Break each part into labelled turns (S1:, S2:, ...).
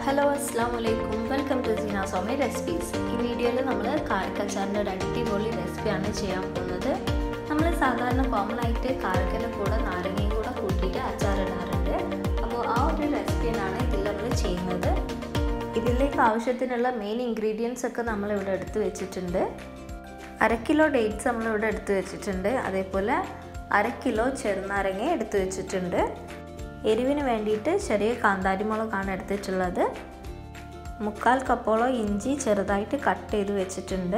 S1: hello അസ്സാം വലൈക്കും welcome to Seena Somi recipes ഈ വീഡിയോയിൽ നമ്മൾ കാരക്കച്ചാറിൻ്റെ ഒരു അടിപൊളി റെസിപ്പിയാണ് ചെയ്യാൻ പോകുന്നത് നമ്മൾ സാധാരണ കോമൺ ആയിട്ട് കാരക്കൻ്റെ കൂടെ നാരങ്ങയും കൂടെ കൂട്ടിയിട്ട് അച്ചാറിടാറുണ്ട് അപ്പോൾ ആ ഒരു റെസിപ്പിയാണ് ഇതിൽ നമ്മൾ ചെയ്യുന്നത് ഇതിലേക്ക് ആവശ്യത്തിനുള്ള മെയിൻ ഇൻഗ്രീഡിയൻസ് ഒക്കെ നമ്മളിവിടെ എടുത്ത് വെച്ചിട്ടുണ്ട് അര കിലോ ഡേറ്റ്സ് നമ്മളിവിടെ എടുത്ത് വെച്ചിട്ടുണ്ട് അതേപോലെ അര കിലോ ചെറുനാരങ്ങ എടുത്ത് വെച്ചിട്ടുണ്ട് എരിവിന് വേണ്ടിയിട്ട് ചെറിയ കാന്താരിമുളകാണ് എടുത്തിട്ടുള്ളത് മുക്കാൽ കപ്പോളം ഇഞ്ചി ചെറുതായിട്ട് കട്ട് ചെയ്ത് വെച്ചിട്ടുണ്ട്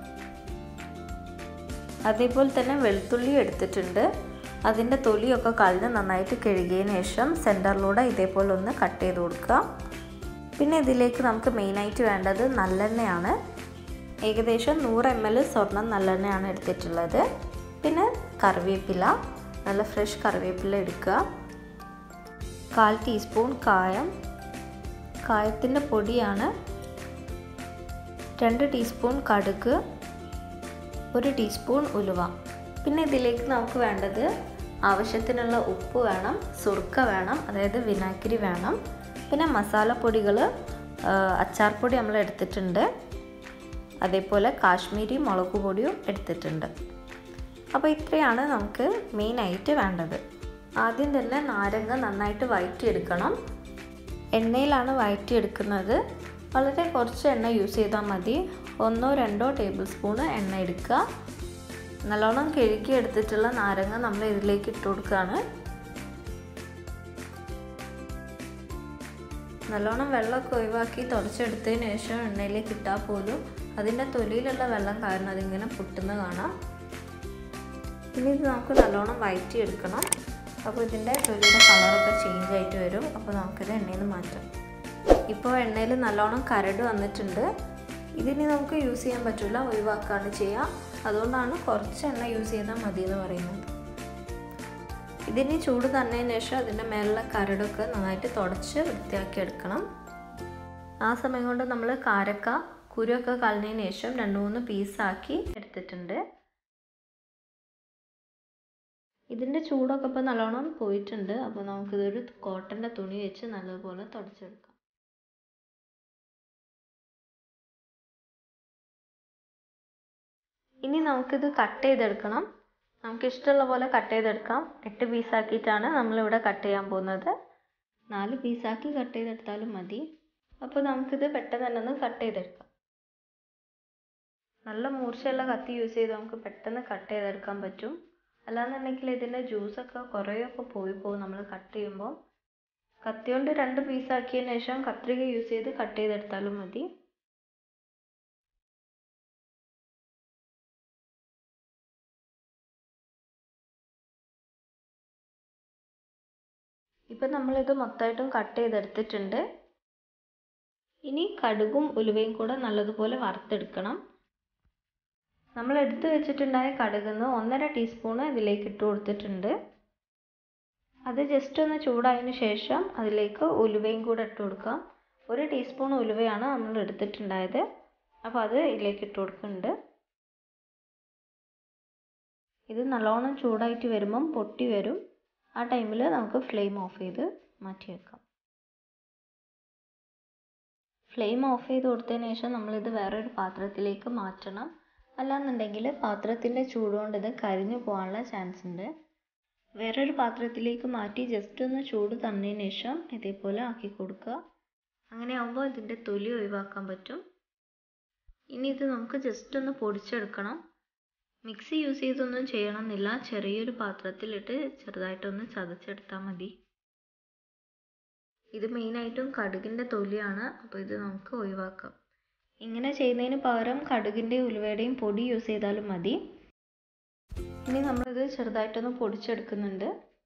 S1: അതേപോലെ തന്നെ വെളുത്തുള്ളി എടുത്തിട്ടുണ്ട് അതിൻ്റെ തൊലിയൊക്കെ കളഞ്ഞ് നന്നായിട്ട് കഴുകിയതിന് ശേഷം സെൻറ്ററിലൂടെ ഇതേപോലെ ഒന്ന് കട്ട് ചെയ്ത് കൊടുക്കുക പിന്നെ ഇതിലേക്ക് നമുക്ക് മെയിനായിട്ട് വേണ്ടത് നല്ലെണ്ണയാണ് ഏകദേശം നൂറ് എം എൽ സ്വർണ്ണം നല്ലെണ്ണയാണ് എടുത്തിട്ടുള്ളത് പിന്നെ കറിവേപ്പില നല്ല ഫ്രഷ് കറിവേപ്പില എടുക്കുക കാൽ ടീസ്പൂൺ കായം കായത്തിൻ്റെ പൊടിയാണ് രണ്ട് ടീസ്പൂൺ കടുക് ഒരു ടീസ്പൂൺ ഉലുവ പിന്നെ ഇതിലേക്ക് നമുക്ക് വേണ്ടത് ആവശ്യത്തിനുള്ള ഉപ്പ് വേണം സുർക്ക വേണം അതായത് വിനാഗിരി വേണം പിന്നെ മസാലപ്പൊടികൾ അച്ചാർ പൊടി നമ്മൾ എടുത്തിട്ടുണ്ട് അതേപോലെ കാശ്മീരി മുളക് പൊടിയും എടുത്തിട്ടുണ്ട് അപ്പോൾ ഇത്രയാണ് നമുക്ക് മെയിനായിട്ട് വേണ്ടത് ആദ്യം തന്നെ നാരങ്ങ നന്നായിട്ട് വഴറ്റിയെടുക്കണം എണ്ണയിലാണ് വഴറ്റിയെടുക്കുന്നത് വളരെ കുറച്ച് എണ്ണ യൂസ് ചെയ്താൽ മതി ഒന്നോ രണ്ടോ ടേബിൾ സ്പൂണ് എണ്ണ എടുക്കുക നല്ലോണം കഴുകി എടുത്തിട്ടുള്ള നാരങ്ങ നമ്മൾ ഇതിലേക്ക് ഇട്ട് കൊടുക്കുകയാണ് നല്ലോണം വെള്ളമൊക്കെ ഒഴിവാക്കി തുടച്ചെടുത്തതിന് ശേഷം എണ്ണയിലേക്ക് ഇട്ടാൽ പോലും അതിൻ്റെ തൊലിയിലുള്ള വെള്ളം കാരണം അതിങ്ങനെ പൊട്ടുന്ന കാണാം ഇനി ഇത് നമുക്ക് നല്ലോണം വഴറ്റിയെടുക്കണം അപ്പോൾ ഇതിൻ്റെ തൊലിയുടെ കളറൊക്കെ ചേഞ്ച് ആയിട്ട് വരും അപ്പോൾ നമുക്കിത് എണ്ണയിൽ നിന്ന് മാറ്റാം ഇപ്പോൾ എണ്ണയിൽ നല്ലോണം കരട് വന്നിട്ടുണ്ട് ഇതിനി നമുക്ക് യൂസ് ചെയ്യാൻ പറ്റില്ല ഒഴിവാക്കാണ് ചെയ്യുക അതുകൊണ്ടാണ് കുറച്ച് എണ്ണ യൂസ് ചെയ്താൽ മതി എന്ന് പറയുന്നത് ഇതിന് ചൂട് തന്നതിന് ശേഷം അതിൻ്റെ മേലുള്ള കരടൊക്കെ നന്നായിട്ട് തുടച്ച് വൃത്തിയാക്കി എടുക്കണം ആ സമയം കൊണ്ട് നമ്മൾ കാരക്ക കുരുവൊക്കെ കളഞ്ഞതിന് ശേഷം രണ്ട് മൂന്ന് പീസാക്കി എടുത്തിട്ടുണ്ട് ഇതിൻ്റെ ചൂടൊക്കെ ഇപ്പോൾ നല്ലോണം പോയിട്ടുണ്ട് അപ്പോൾ നമുക്കിതൊരു കോട്ടൻ്റെ തുണി വെച്ച് നല്ലപോലെ തുടച്ചെടുക്കാം ഇനി നമുക്കിത് കട്ട് ചെയ്തെടുക്കണം നമുക്ക് ഇഷ്ടമുള്ള പോലെ കട്ട് ചെയ്തെടുക്കാം എട്ട് പീസാക്കിയിട്ടാണ് നമ്മളിവിടെ കട്ട് ചെയ്യാൻ പോകുന്നത് നാല് പീസാക്കി കട്ട് ചെയ്തെടുത്താലും മതി അപ്പോൾ നമുക്കിത് പെട്ടെന്ന് തന്നെ ഒന്ന് കട്ട് ചെയ്തെടുക്കാം നല്ല മൂർച്ചയുള്ള കത്തി യൂസ് ചെയ്ത് നമുക്ക് പെട്ടെന്ന് കട്ട് ചെയ്തെടുക്കാൻ പറ്റും അല്ലാന്നുണ്ടെങ്കിൽ ഇതിൻ്റെ ജ്യൂസൊക്കെ കുറേയൊക്കെ പോയി പോകും നമ്മൾ കട്ട് ചെയ്യുമ്പോൾ കത്തി കൊണ്ട് രണ്ട് പീസാക്കിയതിന് ശേഷം കത്രിക യൂസ് ചെയ്ത് കട്ട് ചെയ്തെടുത്താലും മതി ഇപ്പം നമ്മളിത് മൊത്തമായിട്ടും കട്ട് ചെയ്തെടുത്തിട്ടുണ്ട് ഇനി കടുകും ഉലുവയും കൂടെ നല്ലതുപോലെ വറുത്തെടുക്കണം നമ്മൾ എടുത്തു വെച്ചിട്ടുണ്ടായ കടുകുന്ന് ഒന്നര ടീസ്പൂണ് ഇതിലേക്ക് ഇട്ട് കൊടുത്തിട്ടുണ്ട് അത് ജസ്റ്റ് ഒന്ന് ചൂടായതിന് ശേഷം അതിലേക്ക് ഉലുവയും കൂടെ ഇട്ട് കൊടുക്കാം ഒരു ടീസ്പൂൺ ഉലുവയാണ് നമ്മൾ എടുത്തിട്ടുണ്ടായത് അപ്പോൾ അത് ഇതിലേക്ക് ഇട്ട് കൊടുക്കുന്നുണ്ട് ഇത് നല്ലോണം ചൂടായിട്ട് വരുമ്പം പൊട്ടി വരും ആ ടൈമിൽ നമുക്ക് ഫ്ലെയിം ഓഫ് ചെയ്ത് മാറ്റി വെക്കാം ഫ്ലെയിം ഓഫ് ചെയ്ത് കൊടുത്തതിന് ശേഷം നമ്മളിത് വേറൊരു പാത്രത്തിലേക്ക് മാറ്റണം അല്ലാന്നുണ്ടെങ്കിൽ പാത്രത്തിൻ്റെ ചൂടുകൊണ്ട് ഇത് കരിഞ്ഞു പോകാനുള്ള ചാൻസ് ഉണ്ട് വേറൊരു പാത്രത്തിലേക്ക് മാറ്റി ജസ്റ്റ് ഒന്ന് ചൂട് തന്നതിന് ശേഷം ഇതേപോലെ ആക്കി കൊടുക്കുക അങ്ങനെ ആകുമ്പോൾ ഇതിൻ്റെ തൊലി ഒഴിവാക്കാൻ പറ്റും ഇനി ഇത് നമുക്ക് ജസ്റ്റ് ഒന്ന് പൊടിച്ചെടുക്കണം മിക്സി യൂസ് ചെയ്തൊന്നും ചെയ്യണമെന്നില്ല ചെറിയൊരു പാത്രത്തിലിട്ട് ചെറുതായിട്ടൊന്ന് ചതച്ചെടുത്താൽ മതി ഇത് മെയിനായിട്ടും കടുകിൻ്റെ തൊലിയാണ് അപ്പോൾ ഇത് നമുക്ക് ഒഴിവാക്കാം ഇങ്ങനെ ചെയ്യുന്നതിന് പകരം കടുകിൻ്റെയും ഉലുവയുടെയും പൊടി യൂസ് ചെയ്താലും മതി ഇനി നമ്മളിത് ചെറുതായിട്ടൊന്ന് പൊടിച്ചെടുക്കുന്നുണ്ട്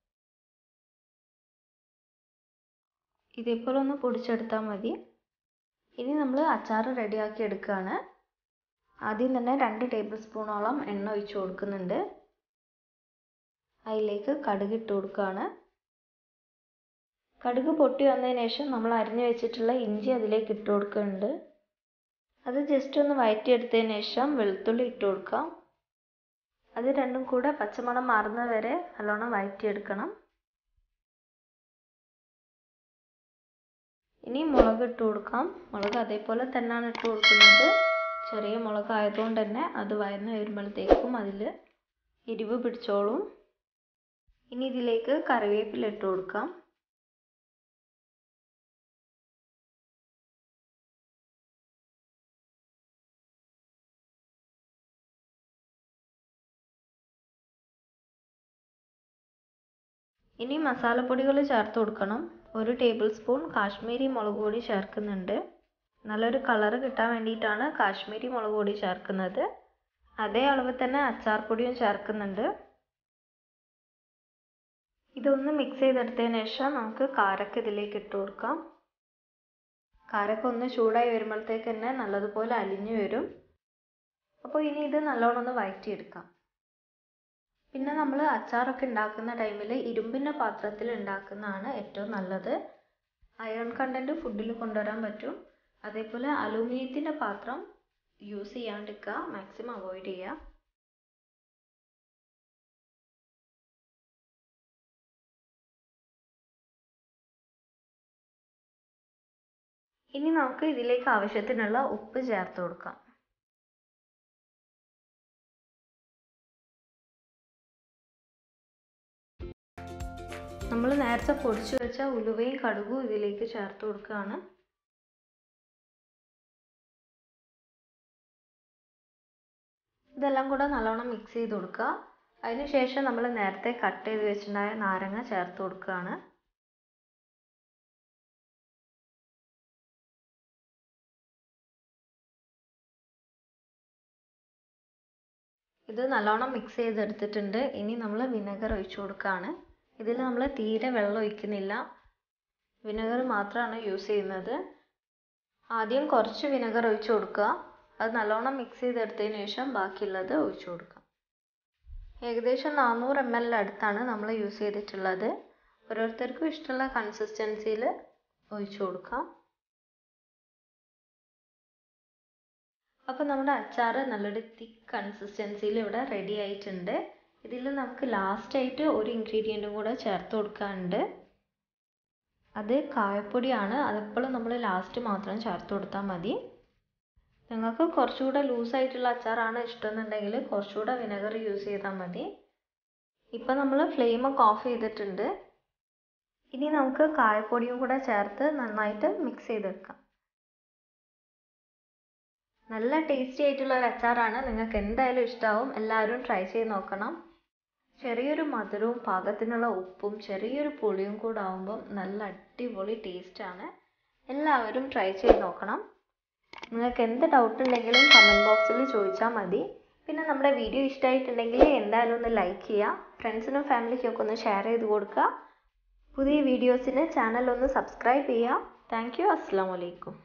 S1: ഇതേപോലെ ഒന്ന് പൊടിച്ചെടുത്താൽ മതി ഇനി നമ്മൾ അച്ചാർ റെഡിയാക്കി എടുക്കുകയാണ് ആദ്യം തന്നെ രണ്ട് ടേബിൾ സ്പൂണോളം എണ്ണ ഒഴിച്ച് കൊടുക്കുന്നുണ്ട് അതിലേക്ക് കടുക് ഇട്ട് കൊടുക്കുകയാണ് കടുക് പൊട്ടി വന്നതിന് ശേഷം നമ്മൾ അരിഞ്ഞു വെച്ചിട്ടുള്ള ഇഞ്ചി അതിലേക്ക് ഇട്ട് കൊടുക്കുന്നുണ്ട് അത് ജസ്റ്റ് ഒന്ന് വഴറ്റിയെടുത്തതിന് ശേഷം വെളുത്തുള്ളി ഇട്ട് കൊടുക്കാം അത് രണ്ടും കൂടെ പച്ചമണം മാറുന്നത് വരെ നല്ലോണം വഴറ്റിയെടുക്കണം ഇനി മുളക് ഇട്ട് കൊടുക്കാം മുളക് അതേപോലെ തന്നെയാണ് ഇട്ട് കൊടുക്കുന്നത് ചെറിയ മുളക് ആയതുകൊണ്ട് തന്നെ അത് വയന്ന് വരുമ്പോഴത്തേക്കും അതിൽ എരിവ് പിടിച്ചോളും ഇനി ഇതിലേക്ക് കറിവേപ്പില ഇട്ട് കൊടുക്കാം ഇനി മസാലപ്പൊടികൾ ചേർത്ത് കൊടുക്കണം ഒരു ടേബിൾ സ്പൂൺ കാശ്മീരി മുളക് പൊടി ചേർക്കുന്നുണ്ട് നല്ലൊരു കളറ് കിട്ടാൻ വേണ്ടിയിട്ടാണ് കാശ്മീരി മുളക് പൊടി ചേർക്കുന്നത് അതേ അളവിൽ തന്നെ അച്ചാർ പൊടിയും ചേർക്കുന്നുണ്ട് ഇതൊന്ന് മിക്സ് ചെയ്തെടുത്തതിന് ശേഷം നമുക്ക് കാരക്ക ഇതിലേക്ക് ഇട്ട് കൊടുക്കാം കാരക്ക ഒന്ന് ചൂടായി വരുമ്പോഴത്തേക്ക് തന്നെ നല്ലതുപോലെ അലിഞ്ഞു വരും അപ്പോൾ ഇനി ഇത് നല്ലോണം ഒന്ന് വഴറ്റിയെടുക്കാം പിന്നെ നമ്മൾ അച്ചാറൊക്കെ ഉണ്ടാക്കുന്ന ടൈമിൽ ഇരുമ്പിൻ്റെ പാത്രത്തിൽ ഉണ്ടാക്കുന്നതാണ് ഏറ്റവും നല്ലത് അയൺ കണ്ടൻറ്റ് ഫുഡിൽ കൊണ്ടുവരാൻ പറ്റും അതേപോലെ അലൂമിനിയത്തിൻ്റെ പാത്രം യൂസ് ചെയ്യാണ്ടിരിക്കുക മാക്സിമം അവോയ്ഡ് ചെയ്യുക ഇനി നമുക്ക് ഇതിലേക്ക് ആവശ്യത്തിനുള്ള ഉപ്പ് ചേർത്ത് കൊടുക്കാം നമ്മൾ നേരത്തെ പൊടിച്ചു വെച്ച ഉലുവയും കടുകും ഇതിലേക്ക് ചേർത്ത് കൊടുക്കുകയാണ് ഇതെല്ലാം കൂടെ നല്ലോണം മിക്സ് ചെയ്ത് കൊടുക്കുക അതിനുശേഷം നമ്മൾ നേരത്തെ കട്ട് ചെയ്ത് വെച്ചിട്ടുണ്ടായ നാരങ്ങ ചേർത്ത് കൊടുക്കുകയാണ് ഇത് നല്ലോണം മിക്സ് ചെയ്തെടുത്തിട്ടുണ്ട് ഇനി നമ്മൾ വിനെഗർ ഒഴിച്ചു കൊടുക്കുകയാണ് ഇതിൽ നമ്മൾ തീരെ വെള്ളം ഒഴിക്കുന്നില്ല വിനെഗർ മാത്രമാണ് യൂസ് ചെയ്യുന്നത് ആദ്യം കുറച്ച് വിനെഗർ ഒഴിച്ചു കൊടുക്കുക അത് നല്ലോണം മിക്സ് ചെയ്തെടുത്തതിന് ശേഷം ബാക്കിയുള്ളത് ഒഴിച്ചു കൊടുക്കാം ഏകദേശം നാനൂറ് എം എൽ അടുത്താണ് നമ്മൾ യൂസ് ചെയ്തിട്ടുള്ളത് ഓരോരുത്തർക്കും ഇഷ്ടമുള്ള കൺസിസ്റ്റൻസിയിൽ ഒഴിച്ചു കൊടുക്കാം അപ്പോൾ നമ്മുടെ അച്ചാർ നല്ലൊരു തിക്ക് കൺസിസ്റ്റൻസിയിൽ ഇവിടെ റെഡി ആയിട്ടുണ്ട് ഇതിൽ നമുക്ക് ലാസ്റ്റ് ആയിട്ട് ഒരു ഇൻഗ്രീഡിയൻറ്റും കൂടെ ചേർത്ത് കൊടുക്കാനുണ്ട് അത് കായപ്പൊടിയാണ് അതെപ്പോഴും നമ്മൾ ലാസ്റ്റ് മാത്രം ചേർത്ത് കൊടുത്താൽ മതി നിങ്ങൾക്ക് കുറച്ചുകൂടെ ലൂസായിട്ടുള്ള അച്ചാറാണ് ഇഷ്ടമെന്നുണ്ടെങ്കിൽ കുറച്ചുകൂടെ വിനെഗർ യൂസ് ചെയ്താൽ മതി ഇപ്പം നമ്മൾ ഫ്ലെയിമൊക്കെ ഓഫ് ചെയ്തിട്ടുണ്ട് ഇനി നമുക്ക് കായപ്പൊടിയും കൂടെ ചേർത്ത് നന്നായിട്ട് മിക്സ് ചെയ്തെടുക്കാം നല്ല ടേസ്റ്റി ആയിട്ടുള്ള ഒരു അച്ചാറാണ് നിങ്ങൾക്ക് എന്തായാലും ഇഷ്ടമാവും എല്ലാവരും ട്രൈ ചെയ്ത് നോക്കണം ചെറിയൊരു മധുരവും പാകത്തിനുള്ള ഉപ്പും ചെറിയൊരു പുളിയും കൂടെ ആകുമ്പം നല്ല അടിപൊളി ടേസ്റ്റാണ് എല്ലാവരും ട്രൈ ചെയ്ത് നോക്കണം നിങ്ങൾക്ക് എന്ത് ഡൗട്ട് ഉണ്ടെങ്കിലും കമൻറ്റ് ബോക്സിൽ ചോദിച്ചാൽ മതി പിന്നെ നമ്മുടെ വീഡിയോ ഇഷ്ടമായിട്ടുണ്ടെങ്കിൽ എന്തായാലും ഒന്ന് ലൈക്ക് ചെയ്യുക ഫ്രണ്ട്സിനും ഫാമിലിക്കും ഒക്കെ ഒന്ന് ഷെയർ ചെയ്ത് കൊടുക്കുക പുതിയ വീഡിയോസിന് ചാനൽ ഒന്ന് സബ്സ്ക്രൈബ് ചെയ്യുക താങ്ക് യു അസ്സാം വലൈക്കും